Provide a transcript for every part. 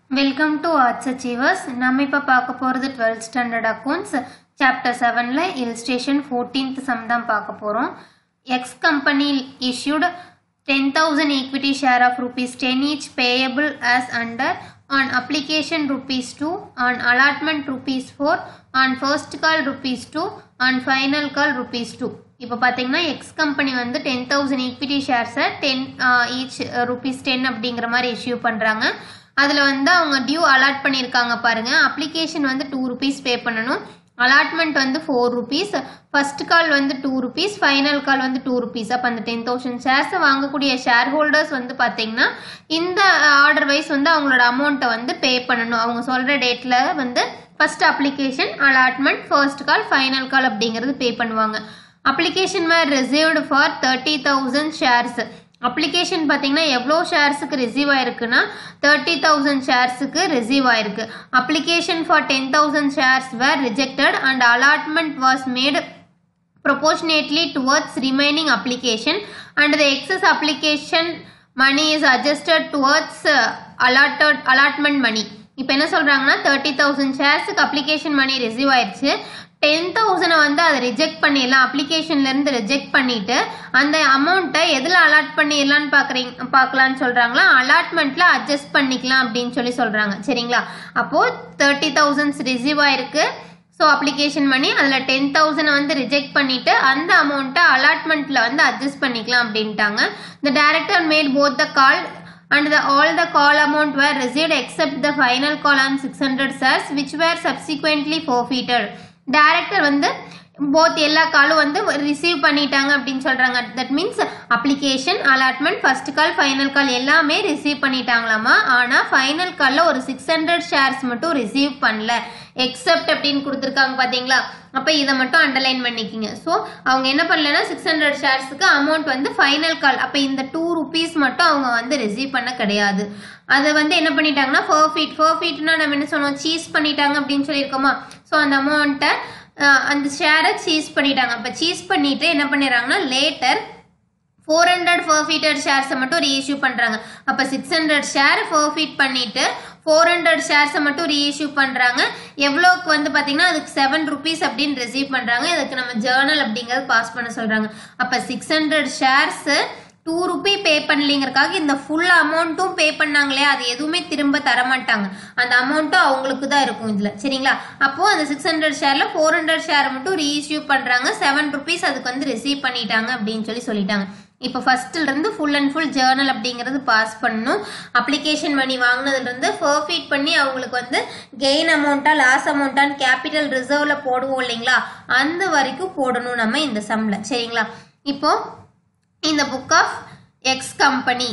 welcome to arts achievers நம்ம இப்போ பார்க்க போகிறது டுவெல்த் ஸ்டாண்டர்ட் அக்கௌண்ட்ஸ் சாப்டர் செவனில் இல்ஸ்ட்ரேஷன் ஃபோர்டீன்த் சம் தான் பார்க்க போகிறோம் X company issued ten thousand equity share of rupees ten each payable as under on application rupees two on allotment rupees four on first call rupees two on final call rupees two இப்போ பார்த்தீங்கன்னா X company வந்து ten thousand equity ஷேர்ஸை ten each rupees ten அப்படிங்கிற மாதிரி issue பண்ணுறாங்க அதில் வந்து அவங்க டியூ அலாட் பண்ணியிருக்காங்க பாருங்க அப்ளிகேஷன் வந்து டூ ருபீஸ் பே பண்ணணும் அலாட்மெண்ட் வந்து ஃபோர் ருபீஸ் ஃபர்ஸ்ட் கால் வந்து டூ ருபீஸ் ஃபைனல் கால் வந்து டூ ருபீஸ் அப்போ அந்த டென் தௌசண்ட் ஷேர்ஸை வாங்கக்கூடிய ஷேர் ஹோல்டர்ஸ் வந்து பார்த்தீங்கன்னா இந்த ஆர்டர் வைஸ் வந்து அவங்களோட அமௌண்ட்டை வந்து பே பண்ணணும் அவங்க சொல்கிற டேட்டில் வந்து first application allotment first call final call அப்படிங்கிறது பே பண்ணுவாங்க application were received for thirty thousand shares application பார்த்தீங்கன்னா எவ்வளோ ஷேர்ஸுக்கு ரிசீவ் ஆயிருக்குன்னா தேர்ட்டி தௌசண்ட் ஷேர்ஸுக்கு ரிசீவ் ஆயிருக்கு application for ten thousand shares were rejected and allotment was made proportionately towards remaining application and the excess application money is adjusted towards uh, allotted allotment money இப்போ என்ன சொல்றாங்கன்னா thirty thousand ஷேர்ஸுக்கு application money receive ஆயிடுச்சு ten தௌசண்டை வந்து அதை reject பண்ணிடலாம் அப்ளிகேஷன்ல இருந்து ரிஜெக்ட் பண்ணிட்டு அந்த அமௌண்ட்டை எதில் அலாட் பண்ணிடலான்னு பார்க்குறீங்க பார்க்கலான்னு சொல்றாங்களா அலாட்மெண்ட்ல அட்ஜஸ்ட் பண்ணிக்கலாம் அப்படின்னு சொல்லி சொல்றாங்க சரிங்களா அப்போ தேர்ட்டி தௌசண்ட்ஸ் ரிசீவ் ஆயிருக்கு ஸோ அப்ளிகேஷன் பண்ணி அதில் டென் தௌசண்ட் வந்து ரிஜெக்ட் பண்ணிட்டு அந்த அமௌண்ட்டை அலாட்மெண்ட்டில் வந்து அட்ஜஸ்ட் பண்ணிக்கலாம் அப்படின்ட்டாங்க the director made both the call and the all the call amount were received except the final call on six hundred shares which were subsequently forfeited director வந்து both எல்லா காலும் வந்து ரிசீவ் பண்ணிட்டாங்க அப்படின்னு சொல்றாங்க that means application allotment first call final call எல்லாமே receive பண்ணிட்டாங்களாமா ஆனா ஃபைனல் கால்ல ஒரு சிக்ஸ் ஹண்ட்ரட் ஷேர்ஸ் மட்டும் ரிசீவ் பண்ணல எக்ஸப்ட் அப்படின்னு கொடுத்துருக்காங்க பாத்தீங்களா அப்ப இதை மட்டும் அண்டர்லைன் பண்ணிக்கிங்க ஸோ அவங்க என்ன பண்ணலன்னா சிக்ஸ் ஹண்ட்ரட் ஷேர்ஸுக்கு அமௌண்ட் வந்து ஃபைனல் கால் அப்ப இந்த டூ ருபீஸ் மட்டும் அவங்க வந்து ரிசீவ் பண்ண கிடையாது அதை வந்து என்ன பண்ணிட்டாங்கன்னா ஃபர்ஃபீட் ஃபர்ஃபீட்னா நம்ம என்ன சொன்னோம் சீஸ் பண்ணிட்டாங்க அப்படின்னு சொல்லியிருக்கோமா ஸோ அந்த அமௌண்ட்டை அந்த ஷேரை சீஸ் பண்ணிட்டாங்க அப்போ சீஸ் பண்ணிட்டு என்ன பண்ணிடுறாங்கன்னா லேட்டர் ஃபோர் ஹண்ட்ரட் ஃபர்ஃபீட்டட் ஷேர்ஸை மட்டும் ரீஇஷ்யூ பண்ணுறாங்க அப்போ சிக்ஸ் ஹண்ட்ரட் ஷேர் ஃபர்ஃபீட் பண்ணிட்டு ஃபோர் ஹண்ட்ரட் ஷேர்ஸை மட்டும் ரீஇஷ்யூ பண்ணுறாங்க எவ்வளோக்கு வந்து பார்த்தீங்கன்னா அதுக்கு செவன் ருபீஸ் அப்படின்னு ரிசீவ் பண்ணுறாங்க இதுக்கு நம்ம ஜேர்னல் அப்படிங்கிறது பாஸ் பண்ண சொல்கிறாங்க அப்போ six hundred shares two rupee pay பண்ணலிங்கிறக்காக இந்த ஃபுல் அமௌண்ட்டும் பே பண்ணாங்களே அது எதுவுமே திரும்ப தர மாட்டாங்க அந்த அமௌண்ட்டும் அவங்களுக்கு தான் இருக்கும் இதுல சரிங்களா அப்போ அந்த சிக்ஸ் ஹண்ட்ரட் ஷேர்ல ஃபோர் ஹண்ட்ரட் ஷேர் மட்டும் ரீஇஷ்யூ பண்றாங்க செவன் ருபீஸ் அதுக்கு வந்து ரிசீவ் பண்ணிட்டாங்க அப்படின்னு சொல்லி சொல்லிட்டாங்க இப்போ ஃபர்ஸ்ட்ல இருந்து ஃபுல் அண்ட் ஃபுல் ஜேர்னல் அப்படிங்கிறது பாஸ் பண்ணணும் அப்ளிகேஷன் மணி வாங்கினதுல இருந்து ஃபர்ஃபீட் பண்ணி அவங்களுக்கு வந்து கெயின் அமௌண்ட்டா லாஸ் அமௌண்ட்டான்னு கேபிட்டல் ரிசர்வ்ல போடுவோம் இல்லைங்களா அந்த வரைக்கும் போடணும் நம்ம இந்த சம்ல சரிங்களா இப்போ இந்த book of X company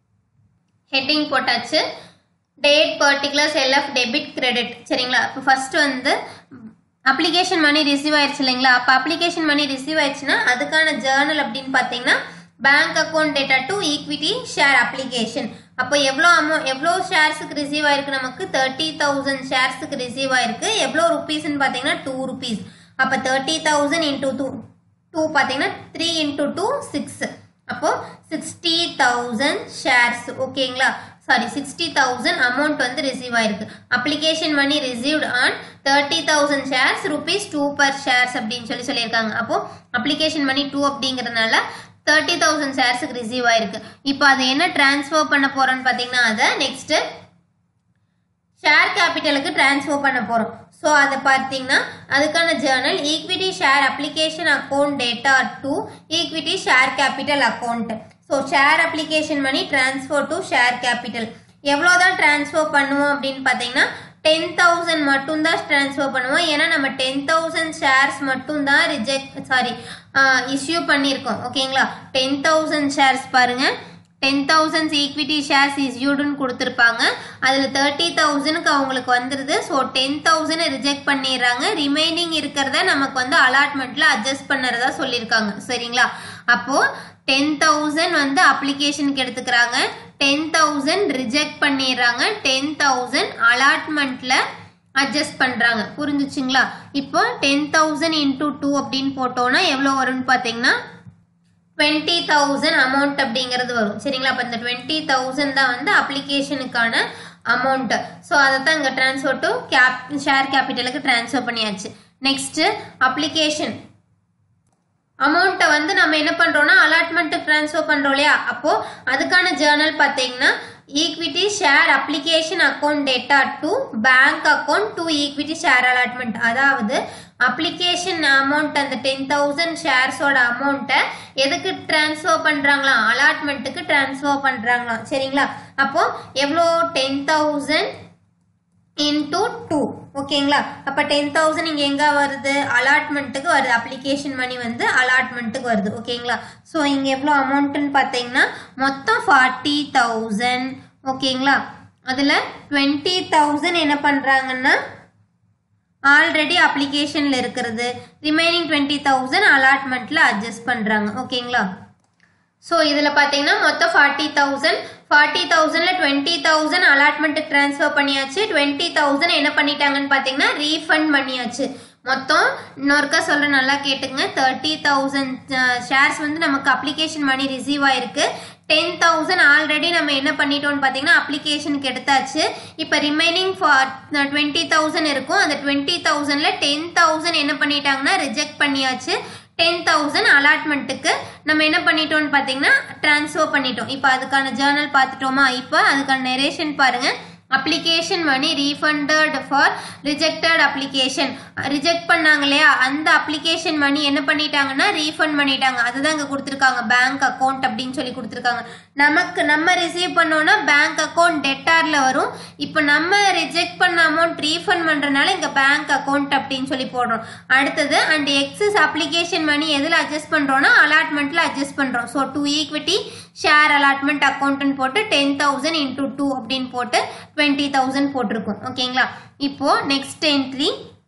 heading போட்டாச்சு date particulars LF debit credit சரிங்களா இப்போ ஃபர்ஸ்ட் வந்து அப்ளிகேஷன் மணி ரிசீவ் ஆயிடுச்சு இல்லைங்களா அப்போ அப்ளிகேஷன் மணி ரிசீவ் ஆயிடுச்சுன்னா அதுக்கான ஜேர்னல் அப்படின்னு பார்த்தீங்கன்னா bank account debtor to equity share application அப்போ எவ்வளோ அமௌண்ட் எவ்வளோ ஷேர்ஸுக்கு ரிசீவ் ஆயிருக்கு நமக்கு தேர்ட்டி தௌசண்ட் ஷேர்ஸுக்கு ரிசீவ் ஆயிருக்கு எவ்வளோ ருபீஸ்ன்னு பார்த்தீங்கன்னா டூ ருபீஸ் அப்போ thirty thousand into two two பார்த்தீங்கன்னா த்ரீ இன்டூ டூ சிக்ஸ் அப்போ சிக்ஸ்டி தௌசண்ட் ஷேர்ஸ் ஓகேங்களா சாரி சிக்ஸ்டி தௌசண்ட் அமௌண்ட் வந்து ரிசீவ் ஆயிருக்கு application money received on thirty thousand shares rupees two per shares அப்படின்னு சொல்லி சொல்லியிருக்காங்க அப்போ அப்ளிகேஷன் மணி டூ அப்படிங்கிறதுனால தேர்ட்டி தௌசண்ட் ஷேர்ஸுக்கு ரிசீவ் ஆயிருக்கு இப்போ அதை என்ன டிரான்ஸ்ஃபர் பண்ண போறோம்னு பார்த்தீங்கன்னா அதை நெக்ஸ்ட் ஷேர் கேபிட்டலுக்கு டிரான்ஸ்ஃபர் பண்ண போறோம் ஸோ அதை பார்த்தீங்கன்னா அதுக்கான journal equity share application account debtor to equity share capital account so share application money transfer to share capital எவ்வளோ தான் டிரான்ஸ்ஃபர் பண்ணுவோம் அப்படின்னு பார்த்தீங்கன்னா டென் தௌசண்ட் மட்டும் தான் டிரான்ஸ்ஃபர் பண்ணுவோம் ஏன்னா நம்ம டென் தௌசண்ட் ஷேர்ஸ் மட்டும் தான் ரிஜெக்ட் சாரி இஷ்யூ பண்ணியிருக்கோம் ஓகேங்களா டென் தௌசண்ட் ஷேர்ஸ் பாருங்க டென் தௌசண்ட்ஸ் ஈக்விட்டி ஷேர்ஸ் இஸ்யூடுன்னு கொடுத்துருப்பாங்க அதில் தேர்ட்டி தௌசண்ட்க்கு அவங்களுக்கு வந்துடுது ஸோ டென் தௌசண்ட் ரிஜெக்ட் பண்ணிடுறாங்க ரிமைனிங் இருக்கிறத நமக்கு வந்து அலாட்மெண்ட்ல அட்ஜஸ்ட் பண்ணுறதா சொல்லியிருக்காங்க சரிங்களா அப்போ டென் தௌசண்ட் வந்து அப்ளிகேஷனுக்கு எடுத்துக்கிறாங்க டென் தௌசண்ட் ரிஜெக்ட் பண்ணிடுறாங்க டென் தௌசண்ட் அலாட்மெண்ட்ல அட்ஜஸ்ட் பண்றாங்க புரிஞ்சுச்சுங்களா இப்போ டென் தௌசண்ட் இன்டூ டூ அப்படின்னு போட்டோம்னா எவ்வளோ வரும்னு பார்த்தீங்கன்னா டுவெண்ட்டி தௌசண்ட் அமௌண்ட் அப்படிங்கிறது வரும் சரிங்களா அப்போ இந்த டுவெண்ட்டி தௌசண்ட் தான் வந்து அப்ளிகேஷனுக்கான அமௌண்ட் ஸோ அதை தான் இங்கே ட்ரான்ஸ்ஃபர் டு கேப் ஷேர் கேபிட்டலுக்கு ட்ரான்ஸ்ஃபர் பண்ணியாச்சு நெக்ஸ்ட் அப்ளிகேஷன் அமௌண்ட்டை வந்து நம்ம என்ன பண்றோம்னா அலாட்மெண்ட்டுக்கு ட்ரான்ஸ்ஃபர் பண்றோம் இல்லையா அப்போ அதுக்கான ஜேர்னல் பார்த்தீங்கன்னா equity share application account debtor to bank account to equity share allotment அதாவது அப்ளிகேஷன் அமௌண்ட் அந்த டென் தௌசண்ட் ஷேர்ஸோட அமௌண்ட்டை எதுக்கு ட்ரான்ஸ்ஃபர் பண்றாங்களாம் அலாட்மெண்ட்டுக்கு ட்ரான்ஸ்ஃபர் பண்றாங்களாம் சரிங்களா அப்போ எவ்வளோ டென் தௌசண்ட் இன்டூ டூ ஓகேங்களா அப்போ டென் தௌசண்ட் இங்கே எங்கே வருது அலாட்மெண்ட்டுக்கு வருது அப்ளிகேஷன் மணி வந்து அலாட்மெண்ட்டுக்கு வருது ஓகேங்களா ஸோ இங்கே எவ்வளோ அமௌண்ட்டுன்னு பார்த்தீங்கன்னா மொத்தம் ஃபார்ட்டி தௌசண்ட் ஓகேங்களா அதில் டுவெண்ட்டி தௌசண்ட் என்ன பண்ணுறாங்கன்னா ஆல்ரெடி அப்ளிகேஷனில் இருக்கிறது ரிமைனிங் டுவெண்ட்டி தௌசண்ட் அலாட்மெண்ட்டில் அட்ஜஸ்ட் பண்ணுறாங்க ஓகேங்களா ஸோ இதில் பார்த்தீங்கன்னா மொத்தம் ஃபார்ட்டி தௌசண்ட் ஃபார்ட்டி தௌசண்டில் டுவெண்ட்டி தௌசண்ட் அலாட்மெண்ட்டுக்கு ட்ரான்ஸ்ஃபர் பண்ணியாச்சு டுவெண்ட்டி தௌசண்ட் என்ன பண்ணிட்டாங்கன்னு பார்த்தீங்கன்னா ரீஃபண்ட் பண்ணியாச்சு மொத்தம் இன்னொருக்கா சொல்கிறேன் நல்லா கேட்டுங்க தேர்ட்டி தௌசண்ட் ஷேர்ஸ் வந்து நமக்கு அப்ளிகேஷன் மணி ரிசீவ் ஆயிருக்கு டென் தௌசண்ட் ஆல்ரெடி நம்ம என்ன பண்ணிட்டோம்னு பார்த்தீங்கன்னா அப்ளிகேஷனுக்கு எடுத்தாச்சு இப்போ ரிமைனிங் ஃபார் டுவெண்ட்டி தௌசண்ட் இருக்கும் அந்த டுவெண்ட்டி தௌசண்டில் டென் தௌசண்ட் என்ன பண்ணிட்டாங்கன்னா ரிஜெக்ட் பண்ணியாச்சு டென் தௌசண்ட் அலாட்மெண்ட்டுக்கு நம்ம என்ன பண்ணிட்டோம்னு பார்த்தீங்கன்னா ட்ரான்ஸ்ஃபர் பண்ணிட்டோம் இப்போ அதுக்கான ஜேர்னல் பார்த்துட்டோமா இப்போ அதுக்கான நெரேஷன் பாருங்க application money refunded for rejected application reject பண்ணாங்க இல்லையா அந்த அப்ளிகேஷன் மணி என்ன பண்ணிட்டாங்கன்னா ரீஃபண்ட் பண்ணிட்டாங்க அதுதான் இங்கே கொடுத்துருக்காங்க பேங்க் அக்கௌண்ட் அப்படின்னு சொல்லி கொடுத்துருக்காங்க நமக்கு நம்ம ரிசீவ் பண்ணோம்னா பேங்க் அக்கௌண்ட் டெட்டாரில் வரும் இப்போ நம்ம ரிஜெக்ட் பண்ண அமௌண்ட் ரீஃபண்ட் பண்ணுறதுனால இங்கே பேங்க் அக்கௌண்ட் அப்படின்னு சொல்லி போடுறோம் அடுத்தது அண்ட் எக்ஸஸ் அப்ளிகேஷன் மணி எதில் அட்ஜஸ்ட் பண்ணுறோம்னா அலாட்மெண்ட்டில் அட்ஜஸ்ட் பண்ணுறோம் so to equity share allotment அக்கௌண்ட்னு போட்டு டென் தௌசண்ட் இன்டூ டூ அப்படின்னு போட்டு டுவெண்ட்டி தௌசண்ட் போட்டிருக்கோம் ஓகேங்களா இப்போ next entry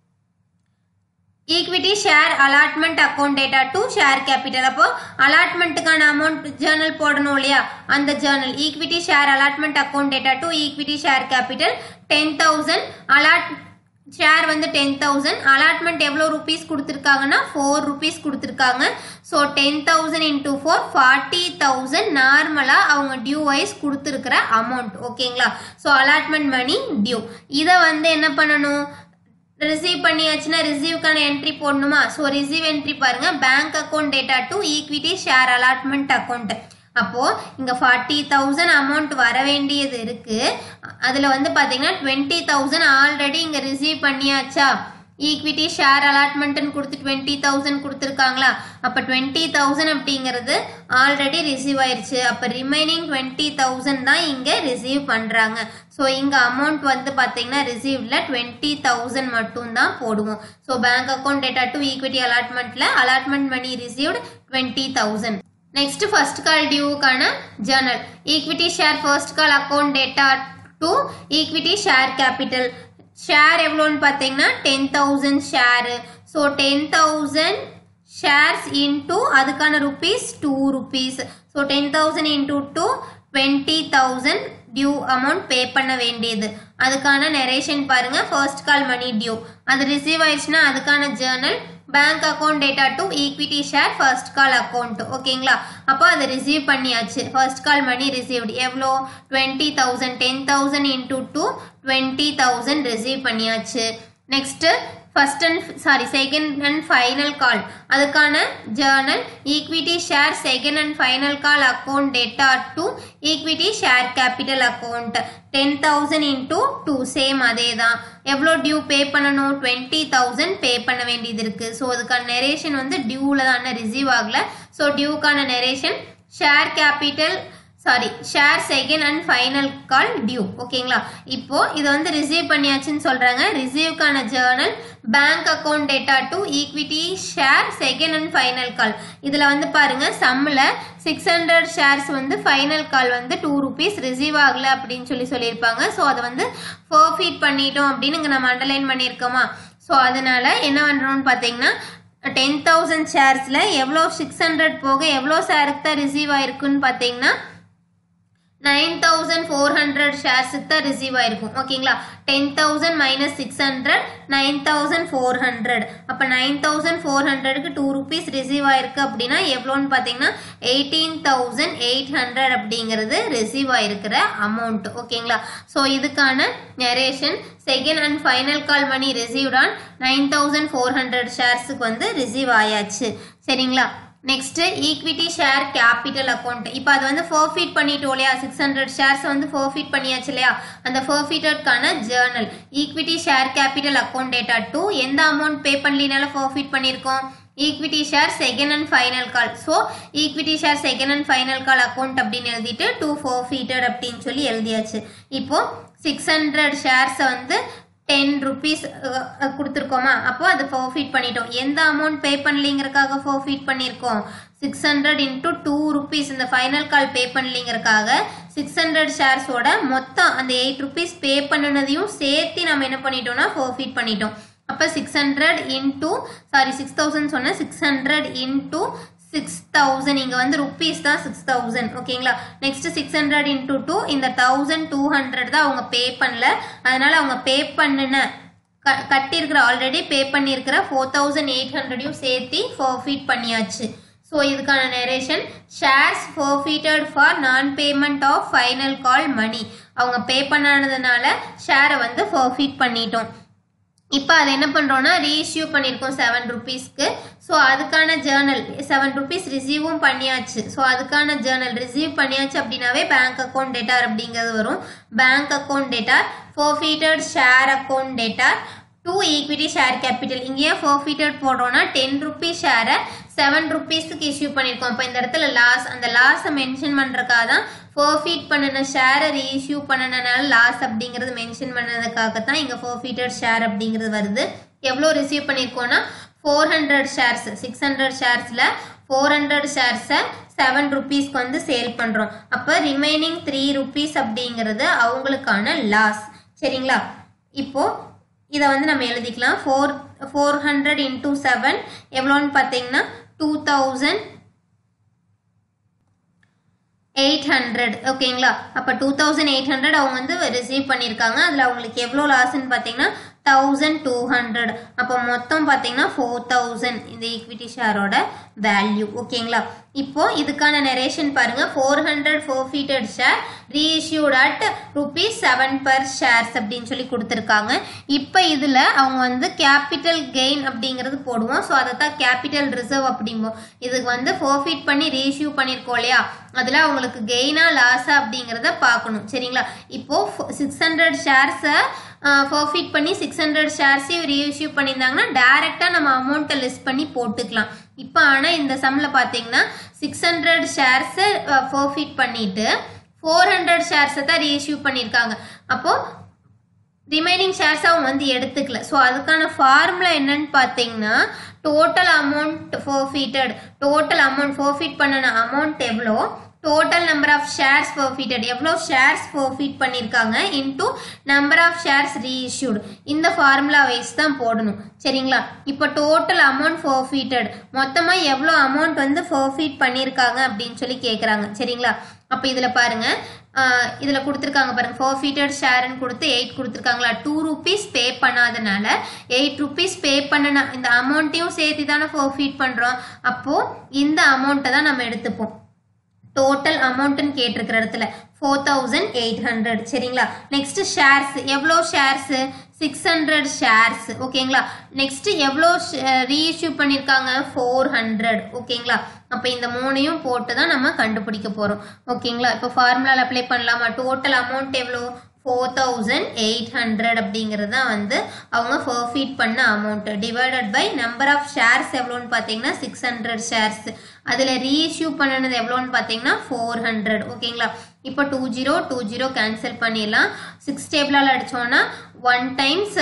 equity share allotment account debtor to share capital அப்போ அலாட்மெண்ட்டுக்கான அமௌண்ட் ஜேர்னல் போடணும் இல்லையா அந்த journal equity share allotment account debtor to equity share capital ten thousand allot share வந்து டென் தௌசண்ட் அலாட்மெண்ட் எவ்வளோ ருபீஸ் கொடுத்துருக்காங்கன்னா ஃபோர் ருபீஸ் கொடுத்துருக்காங்க so ten thousand into four forty thousand நார்மலாக அவங்க டியூ வைஸ் கொடுத்துருக்கிற அமௌண்ட் ஓகேங்களா ஸோ அலாட்மெண்ட் மணி டியூ இதை வந்து என்ன பண்ணணும் ரிசீவ் பண்ணியாச்சுன்னா ரிசீவ்க்கான என்ட்ரி போடணுமா ஸோ ரிசீவ் என்ட்ரி பாருங்க bank account debtor to equity share allotment account அப்போ இங்க ஃபார்ட்டி தௌசண்ட் அமௌண்ட் வர வேண்டியது இருக்கு அதுல வந்து பாத்தீங்கன்னா டுவெண்ட்டி தௌசண்ட் ஆல்ரெடி இங்க ரிசீவ் பண்ணியாச்சா ஈக்விட்டி ஷேர் அலாட்மெண்ட்னு கொடுத்து டுவெண்ட்டி தௌசண்ட் கொடுத்துருக்காங்களா அப்போ டுவெண்ட்டி தௌசண்ட் அப்படிங்கிறது ஆல்ரெடி ரிசீவ் ஆயிருச்சு அப்போ ரிமைனிங் டுவெண்ட்டி தௌசண்ட் தான் இங்கே ரிசீவ் பண்ணுறாங்க ஸோ இங்கே அமௌண்ட் வந்து பார்த்தீங்கன்னா ரிசீவ்டில் டுவெண்ட்டி தௌசண்ட் மட்டும் தான் போடுவோம் so bank account debtor to equity அலாட்மெண்ட்டில் allotment money received twenty thousand next first call டியூக்கான journal equity share first call account debtor to equity share capital share எவ்வளோன்னு பார்த்தீங்கன்னா ten thousand share so ten thousand shares into அதுக்கான rupees two rupees so ten thousand into two twenty thousand due amount pay பண்ண வேண்டியது அதுக்கான narration பாருங்க first call money due அது receive ஆயிடுச்சுன்னா அதுக்கான Journal bank account debtor to equity share first call account ஓகேங்களா அப்போ அதை ரிசீவ் பண்ணியாச்சு ஃபர்ஸ்ட் கால் மணி ரிசீவ்டு எவ்வளோ twenty thousand ten thousand into two twenty thousand receive பண்ணியாச்சு next first and sorry second and final call அதுக்கான journal equity share second and final call account debtor to equity share capital account ten thousand into two same அதே தான் எவ்வளோ due பே பண்ணணும் twenty thousand pay பண்ண வேண்டியது இருக்கு so அதுக்கான narration வந்து டியூவில் தானே ரிசீவ் ஆகல ஸோ டியூக்கான narration share capital sorry share second and final call due ஓகேங்களா இப்போ இதை வந்து ரிசீவ் பண்ணியாச்சுன்னு சொல்றாங்க ரிசீவ்க்கான journal bank account debtor to equity share second and final call இதில் வந்து பாருங்க சம்மில் சிக்ஸ் ஹண்ட்ரட் ஷேர்ஸ் வந்து ஃபைனல் கால் வந்து டூ ருபீஸ் ரிசீவ் ஆகல அப்படின்னு சொல்லி சொல்லியிருப்பாங்க ஸோ அதை வந்து ஃபர்ஃபீட் பண்ணிட்டோம் அப்படின்னு இங்கே நம்ம அண்டர்லைன் பண்ணியிருக்கோமா ஸோ அதனால என்ன பண்ணுறோம்னு பார்த்தீங்கன்னா டென் தௌசண்ட் ஷேர்ஸில் எவ்வளோ சிக்ஸ் ஹண்ட்ரட் போக எவ்வளோ ஷேருக்கு தான் ரிசீவ் ஆயிருக்குன்னு பார்த்தீங்கன்னா நைன் தௌசண்ட் ஃபோர் ஹண்ட்ரட் ஷேர்ஸுக்கு தான் ரிசீவ் ஆயிருக்கும் ஓகேங்களா ten thousand minus six hundred nine thousand four hundred அப்போ நைன் தௌசண்ட் ஃபோர் ஹண்ட்ரடுக்கு டூ ருபீஸ் ரிசீவ் ஆயிருக்கு அப்படின்னா எவ்வளோன்னு பார்த்தீங்கன்னா எயிட்டீன் தௌசண்ட் எயிட் ஹண்ட்ரட் அப்படிங்கிறது ரிசீவ் ஆயிருக்கிற அமௌண்ட் ஓகேங்களா ஸோ இதுக்கான narration second and final call money received on nine thousand four hundred ஷேர்ஸுக்கு வந்து ரிசீவ் ஆயாச்சு சரிங்களா next equity share capital account இப்போ அது வந்து ஃபோர்ஃபீட் பண்ணிட்டோம் இல்லையா சிக்ஸ் ஹண்ட்ரட் ஷேர்ஸ் வந்து ஃபோர்ஃபீட் பண்ணியாச்சு இல்லையா அந்த ஃபோர்ஃபீட்டட்கான journal equity share capital account data to எந்த அமௌண்ட் பே பண்ணலினால ஃபோர்ஃபீட் பண்ணியிருக்கோம் equity share second and final call so equity share second and final call account அப்படின்னு எழுதிட்டு டூ ஃபோர்ஃபீட்டட் அப்படின்னு சொல்லி எழுதியாச்சு இப்போ சிக்ஸ் ஹண்ட்ரட் ஷேர்ஸை வந்து டென் ருபீஸ் கொடுத்துருக்கோமா அப்போ அதை ஃபோர்ஃபீட் பண்ணிட்டோம் எந்த அமௌண்ட் பே பண்ணலிங்கிறக்காக ஃபோர்ஃபீட் பண்ணியிருக்கோம் six hundred into two rupees இந்த ஃபைனல் கால் பே பண்ணலிங்கிறக்காக சிக்ஸ் ஹண்ட்ரட் ஷேர்ஸோட மொத்தம் அந்த எயிட் ருபீஸ் பே பண்ணினதையும் சேர்த்து நம்ம என்ன பண்ணிட்டோம்னா ஃபோர்ஃபீட் பண்ணிட்டோம் அப்போ six hundred into sorry six thousand சொன்னேன் six hundred into six thousand இங்கே வந்து ருப்பீஸ் தான் சிக்ஸ் தௌசண்ட் ஓகேங்களா next six hundred into two இந்த தௌசண்ட் டூ ஹண்ட்ரட் தான் அவங்க பே பண்ணல அதனால அவங்க பே பண்ணின க கட்டியிருக்கிற ஆல்ரெடி பே பண்ணியிருக்கிற ஃபோர் தௌசண்ட் எயிட் ஹண்ட்ரடையும் சேர்த்து ஃபோர்ஃபீட் பண்ணியாச்சு ஸோ இதுக்கான narration shares forfeited for non payment of final call money அவங்க பே பண்ணாததுனால ஷேரை வந்து ஃபோர்ஃபீட் பண்ணிட்டோம் இப்போ அதை என்ன பண்ணுறோம்னா ரீஇஷ்யூ பண்ணியிருக்கோம் செவன் ருபீஸ்க்கு ஸோ அதுக்கான ஜேர்னல் செவன் ருபீஸ் ரிசீவும் பண்ணியாச்சு ஸோ அதுக்கான ஜேர்னல் ரிசீவ் பண்ணியாச்சு அப்படின்னாவே பேங்க் அக்கௌண்ட் டேட்டார் அப்படிங்கிறது வரும் bank account debtor forfeited share account debtor to equity share capital இங்கே ஏன் ஃபோர்ஃபீட்டட் போடுறோம்னா டென் ருபீஸ் ஷேரை செவன் ருபீஸுக்கு இஷ்யூ பண்ணியிருக்கோம் அப்போ இந்த இடத்துல லாஸ் அந்த லாஸை மென்ஷன் பண்ணுறக்காக தான் ஃபோர்ஃபீட் பண்ணின ஷேரை ரீஇஷ்யூ பண்ணினால லாஸ் அப்படிங்கிறது மென்ஷன் பண்ணதுக்காக தான் இங்கே ஃபோர்ஃபீட்டட் ஷேர் அப்படிங்கிறது வருது எவ்வளோ ரிசீவ் பண்ணியிருக்கோம்னா four hundred shares six hundred ஷேர்ஸில் ஃபோர் ஹண்ட்ரட் ஷேர்ஸை செவன் ருபீஸ்க்கு வந்து சேல் பண்ணுறோம் அப்போ ரிமைனிங் த்ரீ ருபீஸ் அப்படிங்கிறது அவங்களுக்கான லாஸ் சரிங்களா இப்போ இதை வந்து நம்ம எழுதிக்கலாம் four four hundred into seven எவ்வளோன்னு பார்த்தீங்கன்னா டூ தௌசண்ட் எயிட் ஹண்ட்ரட் ஓகேங்களா அப்போ டூ தௌசண்ட் எயிட் ஹண்ட்ரட் அவங்க வந்து ரிசீவ் பண்ணியிருக்காங்க அதில் அவங்களுக்கு எவ்வளோ லாஸ்ன்னு பார்த்தீங்கன்னா தௌசண்ட் டூ ஹண்ட்ரட் அப்போ மொத்தம் பார்த்தீங்கன்னா ஃபோர் தௌசண்ட் இந்த ஈக்விட்டி ஷேரோட வேல்யூ ஓகேங்களா இப்போ இதுக்கான நெரேஷன் பாருங்க four hundred forfeited share reissued at rupees seven per shares அப்படின்னு சொல்லி கொடுத்துருக்காங்க இப்போ இதில் அவங்க வந்து கேபிட்டல் கெயின் அப்படிங்கிறது போடுவோம் ஸோ அதை தான் கேபிட்டல் ரிசர்வ் அப்படிம்போம் இதுக்கு வந்து ஃபோர்ஃபீட் பண்ணி ரீஇஷ்யூ பண்ணியிருக்கோம் இல்லையா அதில் அவங்களுக்கு கெயினா லாஸா அப்படிங்கிறத பார்க்கணும் சரிங்களா இப்போ சிக்ஸ் ஹண்ட்ரட் ஷேர்ஸை ஃபர்ஃபீட் பண்ணி சிக்ஸ் ஹண்ட்ரட் ஷேர்ஸையும் ரீஇஷ்யூ பண்ணியிருந்தாங்கன்னா டேரெக்டாக நம்ம அமௌண்ட்டை லிஸ்ட் பண்ணி போட்டுக்கலாம் இப்போ ஆனால் இந்த சம்மில் பார்த்தீங்கன்னா சிக்ஸ் ஹண்ட்ரட் ஷேர்ஸை ஃபர்ஃபீட் பண்ணிட்டு ஃபோர் ஹண்ட்ரட் ஷேர்ஸை தான் ரீஇஷ்யூ பண்ணியிருக்காங்க அப்போது ரிமைனிங் ஷேர்ஸ் அவங்க வந்து எடுத்துக்கல ஸோ அதுக்கான ஃபார்முலா என்னன்னு பார்த்தீங்கன்னா total amount forfeited total amount forfeit பண்ணின அமௌண்ட் எவ்வளோ total number of shares forfeited எவ்வளோ ஷேர்ஸ் ஃபோர்ஃபீட் பண்ணியிருக்காங்க into number of shares reissued இந்த ஃபார்முலா வைஸ் தான் போடணும் சரிங்களா இப்போ டோட்டல் அமௌண்ட் ஃபோர்ஃபீட்டட் மொத்தமாக எவ்வளோ அமௌண்ட் வந்து ஃபோர்ஃபீட் பண்ணியிருக்காங்க அப்படின்னு சொல்லி கேட்குறாங்க சரிங்களா அப்போ இதில் பாருங்க இதில் கொடுத்துருக்காங்க பாருங்க ஃபோர்ஃபீட்டட் ஷேர்னு கொடுத்து எயிட் கொடுத்துருக்காங்களா டூ ருபீஸ் பே பண்ணாதனால எயிட் ருபீஸ் பே பண்ணின இந்த அமௌண்ட்டையும் சேர்த்து தானே ஃபோர்ஃபீட் பண்ணுறோம் அப்போது இந்த அமௌண்ட்டை தான் நம்ம எடுத்துப்போம் டோட்டல் அமௌண்ட்னு கேட்டிருக்கிற இடத்துல ஃபோர் தௌசண்ட் எயிட் ஹண்ட்ரட் சரிங்களா நெக்ஸ்ட் ஷேர்ஸ் எவ்வளோ ஷேர்ஸ் சிக்ஸ் ஹண்ட்ரட் ஷேர்ஸ் ஓகேங்களா நெக்ஸ்ட் எவ்வளோ ரீஇஷ்யூ பண்ணியிருக்காங்க ஃபோர் ஹண்ட்ரட் ஓகேங்களா அப்போ இந்த மூணையும் போட்டு தான் நம்ம கண்டுபிடிக்க போகிறோம் ஓகேங்களா இப்போ ஃபார்முலாவில் அப்ளை பண்ணலாமா டோட்டல் அமௌண்ட் எவ்வளோ ஃபோர் தௌசண்ட் எயிட் ஹண்ட்ரட் அப்படிங்கிறது தான் வந்து அவங்க ஃபர்ஃபீட் பண்ண amount divided by number of shares எவ்வளோன்னு பார்த்தீங்கன்னா சிக்ஸ் ஹண்ட்ரட் ஷேர்ஸ் அதில் ரீஇஷ்யூ பண்ணினது எவ்வளோன்னு பார்த்தீங்கன்னா ஃபோர் ஹண்ட்ரட் ஓகேங்களா இப்போ two zero two zero cancel பண்ணிடலாம் சிக்ஸ் டேபிளால் அடித்தோன்னா ஒன் டைம்ஸ்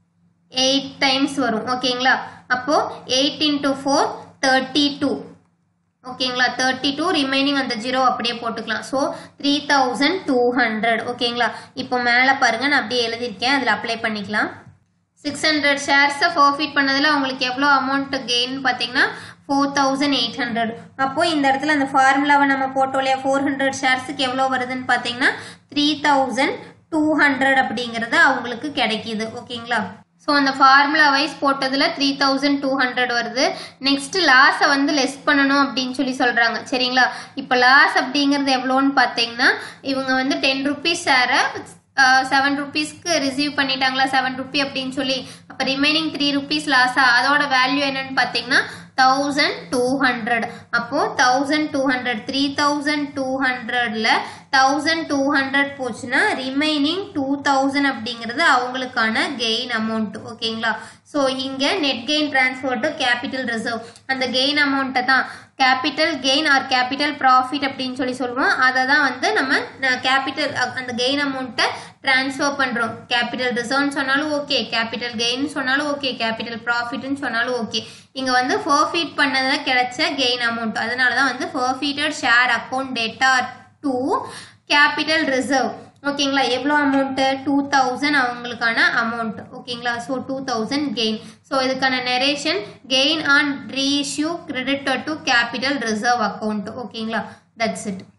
எயிட் டைம்ஸ் வரும் ஓகேங்களா அப்போது eight into four thirty two ஓகேங்களா தேர்ட்டி டூ ரிமைனிங் அந்த ஜீரோ அப்படியே போட்டுக்கலாம் so three thousand two hundred ஓகேங்களா இப்போ மேலே பாருங்க நான் அப்படியே எழுதியிருக்கேன் அதில் அப்ளை பண்ணிக்கலாம் சிக்ஸ் ஹண்ட்ரட் ஷேர்ஸை ஃபோர்ஃபீட் பண்ணதில் உங்களுக்கு எவ்வளோ அமௌண்ட் கெயின் பார்த்தீங்கன்னா ஃபோர் தௌசண்ட் எயிட் ஹண்ட்ரட் அப்போ இந்த இடத்துல அந்த ஃபார்முலாவை நம்ம போட்டோம் இல்லையா ஃபோர் ஹண்ட்ரட் ஷேர்ஸுக்கு எவ்வளோ வருதுன்னு பார்த்தீங்கன்னா த்ரீ தௌசண்ட் டூ ஹண்ட்ரட் அப்படிங்கிறது அவங்களுக்கு கிடைக்கிது ஓகேங்களா ஸோ அந்த ஃபார்முலா வைஸ் போட்டதில் த்ரீ தௌசண்ட் டூ ஹண்ட்ரட் வருது நெக்ஸ்ட் லாஸை வந்து லெஸ் பண்ணணும் அப்படின்னு சொல்லி சொல்கிறாங்க சரிங்களா இப்போ லாஸ் அப்படிங்கிறது எவ்வளோன்னு பார்த்தீங்கன்னா இவங்க வந்து டென் ருபீஸ் ஷேரை செவன் ருபீஸ்க்கு ரிசீவ் பண்ணிட்டாங்களா செவன் ருபி அப்படின்னு சொல்லி அப்போ ரிமைனிங் த்ரீ ருபீஸ் லாஸா அதோட வேல்யூ என்னன்னு பார்த்தீங்கன்னா தௌசண்ட் டூ ஹண்ட்ரட் அப்போ thousand two hundred three thousand two ஹண்ட்ரட்ல தௌசண்ட் டூ ஹண்ட்ரட் போச்சுன்னா ரிமைனிங் டூ தௌசண்ட் அப்படிங்கிறது அவங்களுக்கான கெயின் அமௌண்ட் ஓகேங்களா ஸோ இங்கே net gain transfer to capital reserve அந்த கெயின் அமௌண்ட்டை தான் capital gain or capital profit அப்படின்னு சொல்லி சொல்லுவோம் அதை தான் வந்து நம்ம கேபிட்டல் அந்த கெயின் அமௌண்ட்டை ட்ரான்ஸ்ஃபர் பண்ணுறோம் கேபிட்டல் ரிசர்வ்னு சொன்னாலும் ஓகே கேபிட்டல் கெயின் சொன்னாலும் ஓகே கேபிட்டல் ப்ராஃபிட்னு சொன்னாலும் ஓகே இங்கே வந்து ஃபர்ஃபீட் பண்ணதில் கிடைச்ச கெயின் அமௌண்ட் அதனால தான் வந்து forfeited share account data to capital reserve ஓகேங்களா எவ்வளோ அமௌண்ட்டு டூ தௌசண்ட் அவங்களுக்கான அமௌண்ட் ஓகேங்களா so two thousand gain so இதுக்கான narration gain on reissue credit to capital reserve account ஓகேங்களா தட்ஸ் இட்